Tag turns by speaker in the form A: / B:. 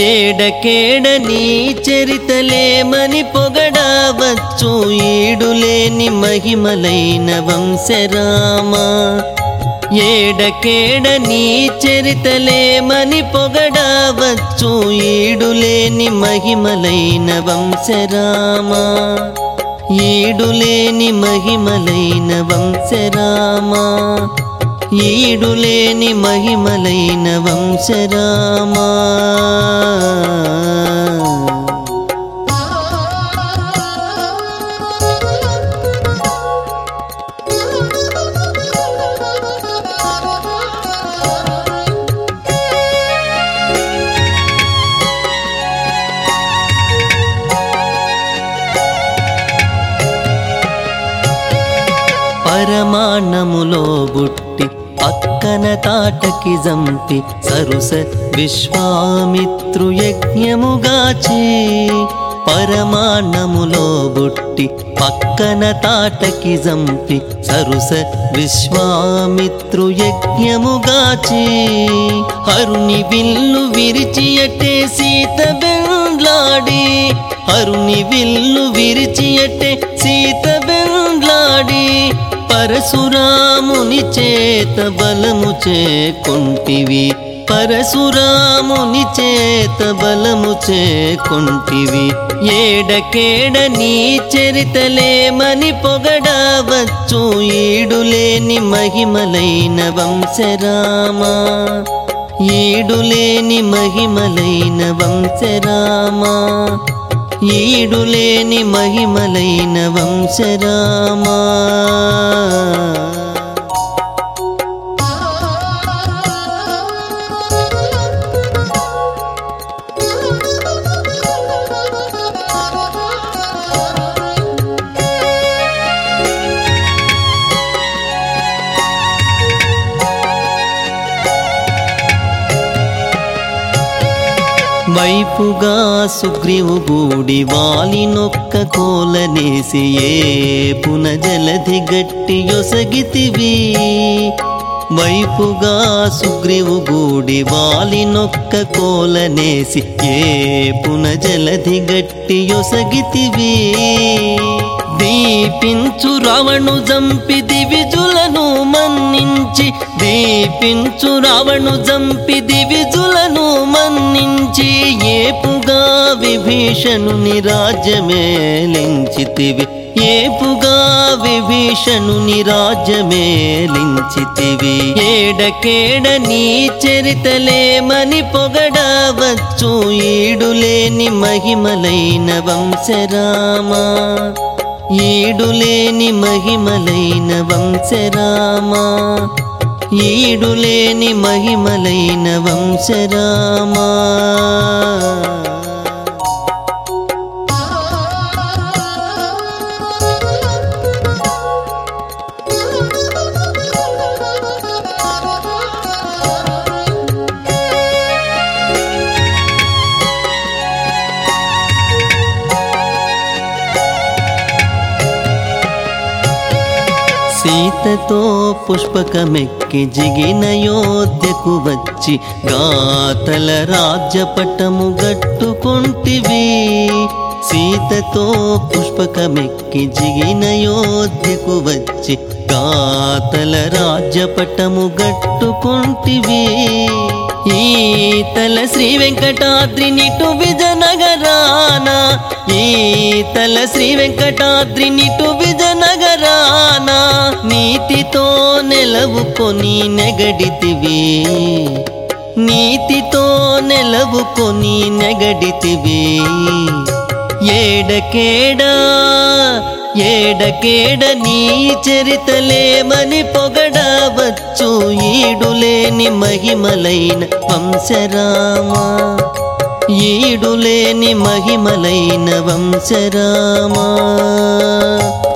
A: ఏడకేడ నీ చరితలేమని పొగడవచ్చు ఈడులేని మహిమలైన వంశరామా ఏడకేడ నీ చరితలేమని పొగడవచ్చు ఈడులేని మహిమలైన వంశరామా ఈడులేని మహిమలైన వంశరామా ఈడులేని మహిమలైన వంశరామా పరమాణములో బుట్టి పక్కన తాటకి జంపి సరుస విశ్వామిత్రు యజ్ఞముగాచి పరమాణములో బుట్టి పక్కన తాటకి జంపి సరుస విశ్వామిత్రు యజ్ఞముగాచి హరుని విల్లు విరిచియటే సీత బెండ్లాడి హరుని విల్లు విరిచియటే సీత బెండ్లాడి పరశురాముని చేత బలము చేకొంటివి పరశురాముని చేత బలము చేకొంటివి ఏడకేడ నీ చరితలేమని పొగడవచ్చు ఈడులేని మహిమలైన వంశరామా ఈడులేని మహిమలైన వంశరామా ఈడులేని మహిమలైన వంశరామా వైపుగా సుగ్రీవు గూడి వాలినొక్క కోలనేసి ఏ పున జలధి గట్టి యొసగితివి వైపుగా సుగ్రీవు గూడి వాలినొక్క కోలనేసి ఏ పున జలధి గట్టి యొసగితివి దీపించు రావణు జంపి దివిజులను మన్నించి దీపించు రావణు జంపి దివిజులను మన్నించి ఏపుగా విభీషణుని రాజ్యమేలించితివి ఏపుగా విభీషణుని రాజ్యమేలించితివి ఏడకేడ నీ చరితలేమని పొగడవచ్చు ఈడులేని మహిమలైన వంశరామా ఈడులేని మహిమలైన వంశరామా ఈడులేని మహిమలైన వంశరామా సీతతో పుష్పకమెక్కి జిగిన యోధ్యకు వచ్చి గాతల రాజ్యపటము గట్టుకుంటివి సీతతో పుష్పకమెక్కి జిగిన యోధ్యకు వచ్చి గాతల రాజ్యపటము గట్టుకుంటివి ఈతల శ్రీ వెంకటాద్రి నిటు విజనగరాన ఈతల శ్రీ వెంకటాద్రి నిటు విజనగరాన నీతితో నెలవుకొని నెగడితివి నీతితో నెలవుకొని నెగడితివి ఏడకేడా ఏడకేడ నీ చరితలేమని పొగడవచ్చు ఈడులేని మహిమలైన వంశరామా ఈడులేని మహిమలైన వంశరామా